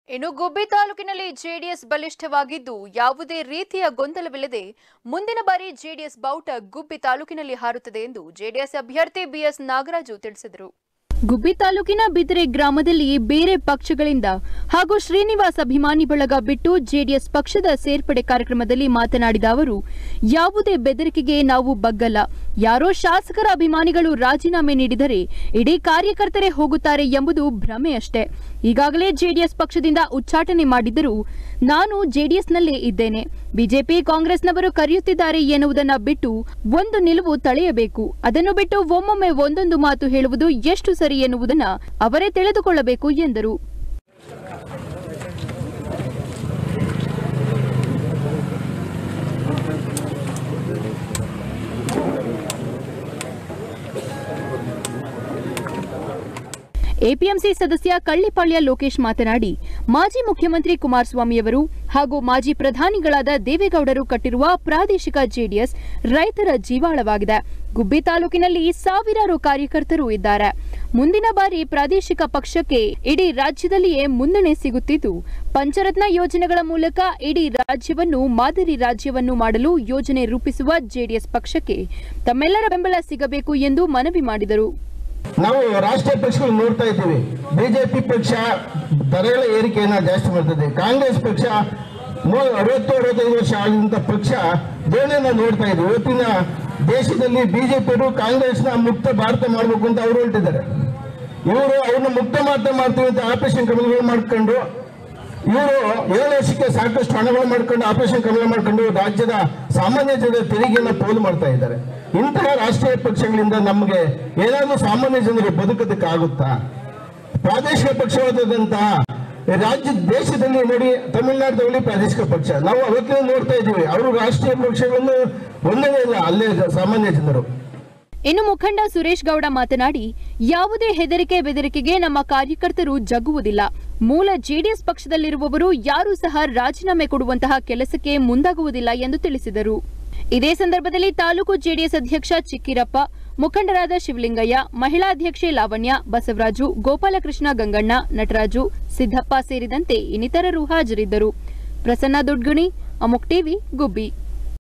ಇನ್ನು ಗುಬ್ಬಿ ತಾಲೂಕಿನಲ್ಲಿ ಜೆಡಿಎಸ್ ಬಲಿಷ್ಠವಾಗಿದ್ದು ಯಾವುದೇ ರೀತಿಯ ಗೊಂದಲವಿಲ್ಲದೆ ಮುಂದಿನ ಬಾರಿ ಜೆಡಿಎಸ್ ಬಾವುಟ ಗುಬ್ಬಿ ತಾಲೂಕಿನಲ್ಲಿ ಹಾರುತ್ತದೆ ಎಂದು ಜೆಡಿಎಸ್ ಅಭ್ಯರ್ಥಿ ಬಿಎಸ್ ನಾಗರಾಜು ತಿಳಿಸಿದರು ಗುಬ್ಬಿ ತಾಲೂಕಿನ ಬಿದರೆ ಗ್ರಾಮದಲ್ಲಿ ಬೇರೆ ಪಕ್ಷಗಳಿಂದ ಹಾಗೂ ಶ್ರೀನಿವಾಸ್ ಅಭಿಮಾನಿ ಬಳಗ ಬಿಟ್ಟು ಜೆಡಿಎಸ್ ಪಕ್ಷದ ಸೇರ್ಪಡೆ ಕಾರ್ಯಕ್ರಮದಲ್ಲಿ ಮಾತನಾಡಿದ ಅವರು ಯಾವುದೇ ಬೆದರಿಕೆಗೆ ನಾವು ಬಗ್ಗಲ್ಲ ಯಾರೋ ಶಾಸಕರ ಅಭಿಮಾನಿಗಳು ರಾಜೀನಾಮೆ ನೀಡಿದರೆ ಇಡೀ ಕಾರ್ಯಕರ್ತರೇ ಹೋಗುತ್ತಾರೆ ಎಂಬುದು ಭ್ರಮೆಯಷ್ಟೇ ಈಗಾಗಲೇ ಜೆಡಿಎಸ್ ಪಕ್ಷದಿಂದ ಉಚ್ಚಾಟನೆ ಮಾಡಿದ್ದರೂ ನಾನು ಜೆಡಿಎಸ್ನಲ್ಲೇ ಇದ್ದೇನೆ ಬಿಜೆಪಿ ಕಾಂಗ್ರೆಸ್ನವರು ಕರೆಯುತ್ತಿದ್ದಾರೆ ಎನ್ನುವುದನ್ನ ಬಿಟ್ಟು ಒಂದು ನಿಲುವು ತಳೆಯಬೇಕು ಅದನ್ನು ಬಿಟ್ಟು ಒಮ್ಮೊಮ್ಮೆ ಒಂದೊಂದು ಮಾತು ಹೇಳುವುದು ಎಷ್ಟು ಸರಿ ಎನ್ನುವುದನ್ನ ಅವರೇ ತಿಳಿದುಕೊಳ್ಳಬೇಕು ಎಂದರು ಎಪಿಎಂಸಿ ಸದಸ್ಯ ಕಳ್ಳಿಪಾಳ್ಯ ಲೋಕೇಶ್ ಮಾತನಾಡಿ ಮಾಜಿ ಮುಖ್ಯಮಂತ್ರಿ ಕುಮಾರಸ್ವಾಮಿಯವರು ಹಾಗೂ ಮಾಜಿ ಪ್ರಧಾನಿಗಳಾದ ದೇವೇಗೌಡರು ಕಟ್ಟಿರುವ ಪ್ರಾದೇಶಿಕ ಜೆಡಿಎಸ್ ರೈತರ ಜೀವಾಳವಾಗಿದೆ ಗುಬ್ಬಿ ತಾಲೂಕಿನಲ್ಲಿ ಸಾವಿರಾರು ಕಾರ್ಯಕರ್ತರು ಇದ್ದಾರೆ ಮುಂದಿನ ಬಾರಿ ಪ್ರಾದೇಶಿಕ ಪಕ್ಷಕ್ಕೆ ಇಡೀ ರಾಜ್ಯದಲ್ಲಿಯೇ ಮುನ್ನಡೆ ಸಿಗುತ್ತಿದ್ದು ಪಂಚರತ್ನ ಯೋಜನೆಗಳ ಮೂಲಕ ಇಡೀ ರಾಜ್ಯವನ್ನು ಮಾದರಿ ರಾಜ್ಯವನ್ನು ಮಾಡಲು ಯೋಜನೆ ರೂಪಿಸುವ ಜೆಡಿಎಸ್ ಪಕ್ಷಕ್ಕೆ ತಮ್ಮೆಲ್ಲರ ಬೆಂಬಲ ಸಿಗಬೇಕು ಎಂದು ಮನವಿ ಮಾಡಿದರು ನಾವು ರಾಷ್ಟ್ರೀಯ ಪಕ್ಷಗಳು ನೋಡ್ತಾ ಇದ್ದೀವಿ ಬಿಜೆಪಿ ಪಕ್ಷ ದರಗಳ ಏರಿಕೆಯನ್ನ ಜಾಸ್ತಿ ಮಾಡ್ತದೆ ಕಾಂಗ್ರೆಸ್ ಪಕ್ಷ ಮೂ- ಅರವತ್ತು ಅರವತ್ತೈದು ವರ್ಷ ಆಗಿದಂತ ಪಕ್ಷ ಧೋರಣೆಯನ್ನ ನೋಡ್ತಾ ಇದ್ದೀವಿ ಇವತ್ತಿನ ದೇಶದಲ್ಲಿ ಬಿಜೆಪಿಯವರು ಕಾಂಗ್ರೆಸ್ನ ಮುಕ್ತ ಭಾರತ ಮಾಡಬೇಕು ಅಂತ ಅವರು ಹೊರಟಿದ್ದಾರೆ ಇವರು ಅವ್ರನ್ನ ಮುಕ್ತ ಮಾಡ್ತಾ ಮಾಡ್ತೀವಿ ಅಂತ ಆಪರೇಷನ್ ಕಮಲಗಳು ಮಾಡ್ಕೊಂಡು ಇವರು ಏಳು ವರ್ಷಕ್ಕೆ ಸಾಕಷ್ಟು ಹಣಗಳು ಮಾಡ್ಕೊಂಡು ಆಪರೇಷನ್ ಕಮಲ ಮಾಡ್ಕೊಂಡು ರಾಜ್ಯದ ಸಾಮಾನ್ಯ ಜನರ ತೆರಿಗೆಯನ್ನು ಪೋಲು ಮಾಡ್ತಾ ಇದ್ದಾರೆ ಇಂತಹ ರಾಷ್ಟ್ರೀಯ ಪಕ್ಷಗಳಿಂದ ನಮಗೆ ಏನಾದರೂ ಸಾಮಾನ್ಯ ಜನರು ಬದುಕೋದಕ್ಕಾಗುತ್ತಾ ಪ್ರಾದೇಶಿಕ ಪಕ್ಷವಾದಂತಹ ರಾಜ್ಯ ದೇಶದಲ್ಲಿ ನೋಡಿ ತಮಿಳುನಾಡಿನಲ್ಲಿ ಪ್ರಾದೇಶಿಕ ಪಕ್ಷ ನಾವು ಅವತ್ತಿನ ನೋಡ್ತಾ ಇದ್ದೀವಿ ಅವರು ರಾಷ್ಟ್ರೀಯ ಪಕ್ಷಗಳನ್ನು ಒಂದೇ ಇಲ್ಲ ಅಲ್ಲೇ ಸಾಮಾನ್ಯ ಜನರು ಇನ್ನು ಮುಖಂಡ ಸುರೇಶ್ ಗೌಡ ಮಾತನಾಡಿ ಯಾವುದೇ ಹೆದರಿಕೆ ಬೆದರಿಕೆಗೆ ನಮ್ಮ ಕಾರ್ಯಕರ್ತರು ಜಗ್ಗುವುದಿಲ್ಲ ಮೂಲ ಜೆಡಿಎಸ್ ಪಕ್ಷದಲ್ಲಿರುವವರು ಯಾರೂ ಸಹ ರಾಜೀನಾಮೆ ಕೊಡುವಂತಹ ಕೆಲಸಕ್ಕೆ ಮುಂದಾಗುವುದಿಲ್ಲ ಎಂದು ತಿಳಿಸಿದರು ಇದೇ ಸಂದರ್ಭದಲ್ಲಿ ತಾಲೂಕು ಜೆಡಿಎಸ್ ಅಧ್ಯಕ್ಷ ಚಿಕ್ಕಿರಪ್ಪ ಮುಖಂಡರಾದ ಶಿವಲಿಂಗಯ್ಯ ಮಹಿಳಾ ಅಧ್ಯಕ್ಷೆ ಲಾವಣ್ಯ ಬಸವರಾಜು ಗೋಪಾಲಕೃಷ್ಣ ಗಂಗಣ್ಣ ನಟರಾಜು ಸಿದ್ದಪ್ಪ ಸೇರಿದಂತೆ ಇನ್ನಿತರರು ಹಾಜರಿದ್ದರು ಪ್ರಸನ್ನ ದೊಡ್ಗುಣಿ ಅಮುಕ್ ಟಿವಿ ಗುಬ್ಬಿ